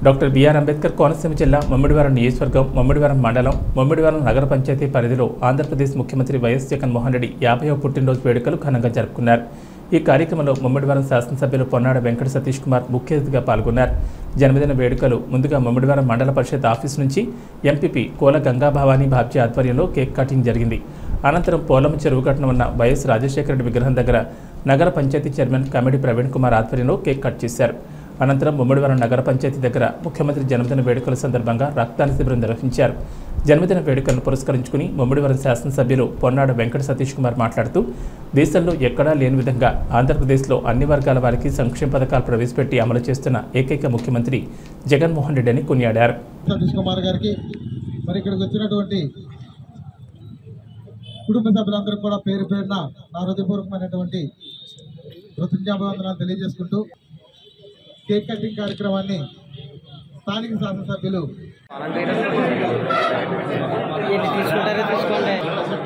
doctor BR Ambedkar Konaseema జిల్లా మమ్మిడివారం నియోజకవర్గం మమ్మిడివారం మండలం మమ్మిడివారం నగర పంచాయతీ పరిధిలో ఆంధ్రప్రదేశ్ ముఖ్యమంత్రి వైఎస్ జగన్మోహన్ రెడ్డి యాభైవ పుట్టినరోజు వేడుకలు ఘనంగా జరుపుకున్నారు ఈ కార్యక్రమంలో మమ్మిడివారం శాసనసభ్యులు పొన్నాడ వెంకట సతీష్ కుమార్ ముఖ్య అతిథిగా పాల్గొన్నారు జన్మదిన వేడుకలు ముందుగా మమ్మిడివారం మండల పరిషత్ ఆఫీస్ నుంచి ఎంపీపీ కోల గంగాభవానీ బాబ్జీ ఆధ్వర్యంలో కేక్ కటింగ్ జరిగింది అనంతరం పోలము చెరువు కట్టన ఉన్న వైఎస్ రాజశేఖర రెడ్డి విగ్రహం దగ్గర నగర పంచాయతీ చైర్మన్ కమిటీ ప్రవీణ్ కుమార్ ఆధ్వర్యంలో కేక్ కట్ చేశారు అనంతరం ముమ్మడివరం నగర పంచాయతీ దగ్గర ముఖ్యమంత్రి జన్మదిన వేడుకల సందర్భంగా రక్తదాన శిబిరం నిర్వహించారు జన్మదిన వేడుకలను పురస్కరించుకుని ముమ్మడివరం శాసనసభ్యులు పొన్నాడ వెంకట సతీష్ కుమార్ మాట్లాడుతూ దేశంలో ఎక్కడా లేని విధంగా ఆంధ్రప్రదేశ్లో అన్ని వర్గాల వారికి సంక్షేమ పథకాలు ప్రవేశపెట్టి అమలు చేస్తున్న ఏకైక ముఖ్యమంత్రి జగన్మోహన్ రెడ్డి అని కొనియాడారు సతీష్ కుమార్ గారికి మరి ఇక్కడికి వచ్చినటువంటి కుటుంబ సభ్యులందరూ కూడా పేరు పేరున నా హృదయపూర్వకమైనటువంటి కృతజ్ఞాభివందనాలు తెలియజేసుకుంటూ కేక్ కటింగ్ కార్యక్రమాన్ని స్థానిక శాసనసభ్యులు ఎన్ని తీసుకుంటారో తీసుకోండి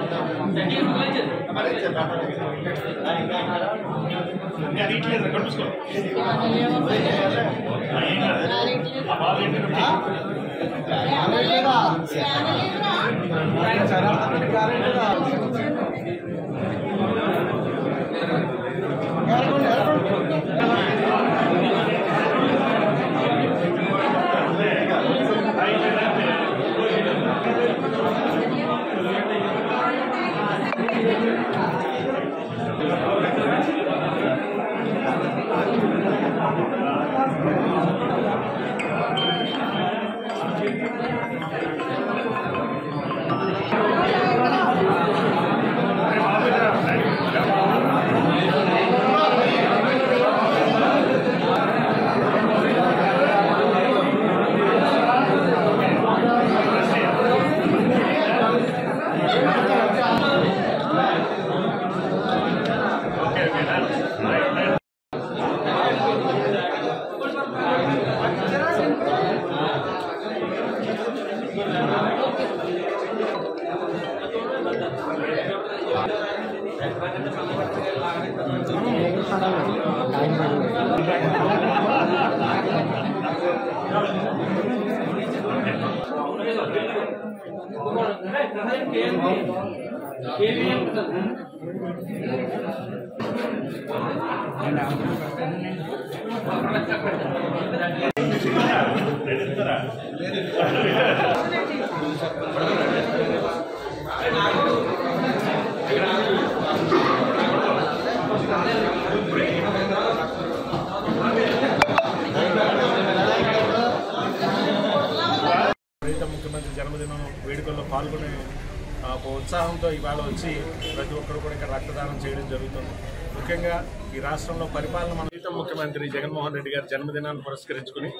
ప్రీత ముఖ్యమంత్రి జన్మదినం వేడుకల్లో పాల్గొనే ఆ, ఒక ఉత్సాహంతో ఇవాళ వచ్చి ప్రతి ఒక్కరు కూడా ఇక్కడ రక్తదానం చేయడం జరుగుతుంది ముఖ్యంగా ఈ రాష్ట్రంలో పరిపాలన మన ప్రీత ముఖ్యమంత్రి జగన్మోహన్ రెడ్డి గారి జన్మదినాన్ని పురస్కరించుకుని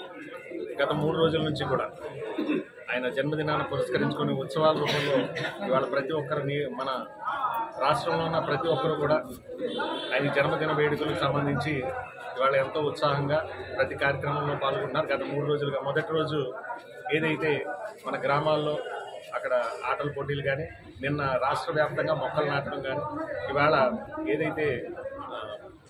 గత మూడు రోజుల నుంచి కూడా ఆయన జన్మదినాన్ని పురస్కరించుకుని ఉత్సవాల రూపంలో ఇవాళ ప్రతి ఒక్కరిని మన రాష్ట్రంలో ఉన్న ప్రతి ఒక్కరు కూడా ఆయన జన్మదిన వేడుకలకు సంబంధించి ఇవాళ ఎంతో ఉత్సాహంగా ప్రతి కార్యక్రమంలో పాల్గొంటున్నారు గత మూడు రోజులుగా మొదటి రోజు ఏదైతే మన గ్రామాల్లో అక్కడ ఆటల పోటీలు కానీ నిన్న రాష్ట్ర వ్యాప్తంగా మొక్కలు నాటడం కానీ ఇవాళ ఏదైతే ఆ,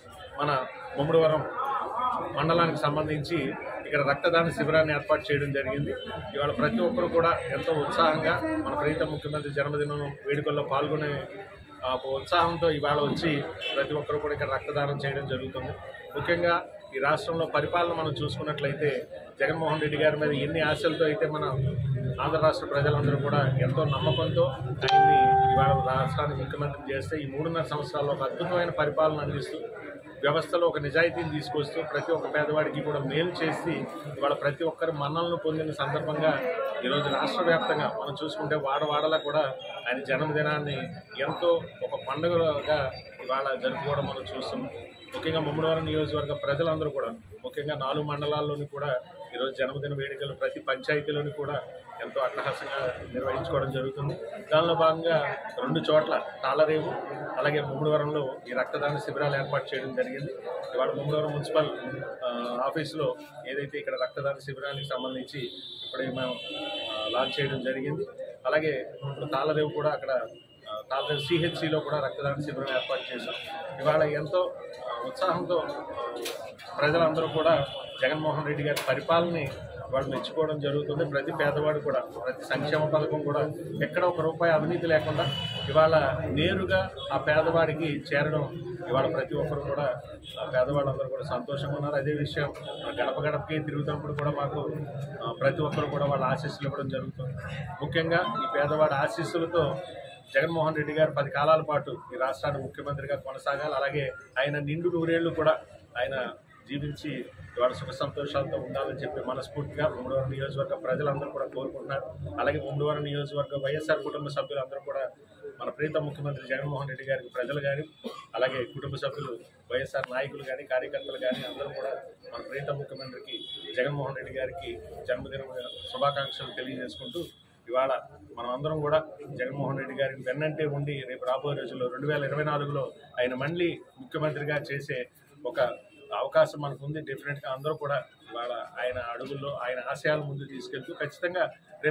మన ముమ్మడివరం మండలానికి సంబంధించి ఇక్కడ రక్తదాన శిబిరాన్ని ఏర్పాటు చేయడం జరిగింది ఇవాళ ప్రతి ఒక్కరు కూడా ఎంతో ఉత్సాహంగా మన ప్రీత ముఖ్యమంత్రి జన్మదినం వేడుకల్లో పాల్గొనే ఆ, ఒక ఉత్సాహంతో ఇవాళ వచ్చి ప్రతి ఒక్కరు కూడా ఇక్కడ రక్తదానం చేయడం జరుగుతుంది ముఖ్యంగా ఈ రాష్ట్రంలో పరిపాలన మనం చూసుకున్నట్లయితే జగన్మోహన్ రెడ్డి గారి మీద ఎన్ని ఆశలతో అయితే మన ఆంధ్ర రాష్ట్ర ప్రజలందరూ కూడా ఎంతో నమ్మకంతో ఆయన్ని ఇవాళ రాష్ట్రానికి ముఖ్యమంత్రి చేస్తే ఈ మూడున్నర సంవత్సరాల్లో ఒక అద్భుతమైన పరిపాలన అందిస్తూ వ్యవస్థలో ఒక నిజాయితీని తీసుకొస్తూ ప్రతి ఒక్క పేదవాడికి కూడా మేలు చేసి ఇవాళ ప్రతి ఒక్కరి మన్నలను పొందిన సందర్భంగా ఈరోజు రాష్ట్ర వ్యాప్తంగా మనం చూసుకుంటే వాడవాడలా కూడా ఆయన జన్మదినాన్ని ఎంతో ఒక పండుగగా ఇవాళ జరుపుకోవడం మనం చూస్తున్నాం ముఖ్యంగా ముమ్మడివారం నియోజకవర్గ ప్రజలందరూ కూడా ముఖ్యంగా నాలుగు మండలాల్లోని కూడా ఈరోజు జన్మదిన వేడుకలు ప్రతి పంచాయతీలోని కూడా ఎంతో అట్టహాసంగా నిర్వహించుకోవడం జరుగుతుంది దానిలో భాగంగా రెండు చోట్ల తాళరేవు అలాగే ముమ్మడివరంలో ఈ రక్తదాన శిబిరాలు ఏర్పాటు చేయడం జరిగింది ఇవాళ ముమ్మడివరం మున్సిపల్ ఆ, ఆఫీసులో ఏదైతే ఇక్కడ రక్తదాన శిబిరానికి సంబంధించి ఇప్పుడే మేము ఆ, లాంచ్ చేయడం జరిగింది అలాగే ఇప్పుడు తాళరేవు కూడా అక్కడ ఆ, తాళరేవు సిహెచ్సిలో కూడా రక్తదాన శిబిరం ఏర్పాటు చేశాం ఇవాళ ఎంతో ఆ, ఉత్సాహంతో ఆ, ప్రజలందరూ కూడా జగన్మోహన్ రెడ్డి గారి పరిపాలనని వాళ్ళు మెచ్చుకోవడం జరుగుతుంది ప్రతి పేదవాడు కూడా ప్రతి సంక్షేమ పథకం కూడా ఎక్కడ ఒక రూపాయి అవినీతి లేకుండా ఇవాళ నేరుగా ఆ పేదవాడికి చేరడం ఇవాళ ప్రతి ఒక్కరు కూడా ఆ పేదవాళ్ళందరూ కూడా సంతోషంగా ఉన్నారు అదే విషయం ఆ గడప గడపకి తిరుగుతున్నప్పుడు కూడా మాకు ఆ, ప్రతి ఒక్కరు కూడా వాళ్ళ ఆశీస్సులు ఇవ్వడం జరుగుతుంది ముఖ్యంగా ఈ పేదవాడి ఆశీస్సులతో జగన్మోహన్ రెడ్డి గారు పది కాలాల పాటు ఈ రాష్ట్రాన్ని ముఖ్యమంత్రిగా కొనసాగాలి అలాగే ఆయన నిండు నూరేళ్లు కూడా ఆయన జీవించి ఇవాళ సుఖ సంతోషాలతో ఉండాలని చెప్పి మనస్ఫూర్తిగా ముమ్మడివారం నియోజకవర్గ ప్రజలందరూ కూడా కోరుకుంటున్నారు అలాగే ముమ్మడివారం నియోజకవర్గ వైఎస్ఆర్ కుటుంబ సభ్యులందరూ కూడా మన ప్రీత ముఖ్యమంత్రి జగన్మోహన్ రెడ్డి గారికి ప్రజలు కానీ అలాగే కుటుంబ సభ్యులు వైఎస్ఆర్ నాయకులు కానీ కార్యకర్తలు కానీ అందరూ కూడా మన ప్రీత ముఖ్యమంత్రికి జగన్మోహన్ రెడ్డి గారికి జన్మదిన శుభాకాంక్షలు తెలియజేసుకుంటూ ఇవాళ మనం అందరం కూడా జగన్మోహన్ రెడ్డి గారికి వెన్నంటే ఉండి రేపు రాబోయే రోజుల్లో రెండు వేల ఇరవై నాలుగులో ఆయన మళ్ళీ ముఖ్యమంత్రిగా చేసే ఒక అవకాశం మనకు ఉంది డెఫినెట్గా అందరూ కూడా ఇవాళ ఆయన అడుగుల్లో ఆయన ఆశయాల ముందు తీసుకెళ్తూ ఖచ్చితంగా రేపు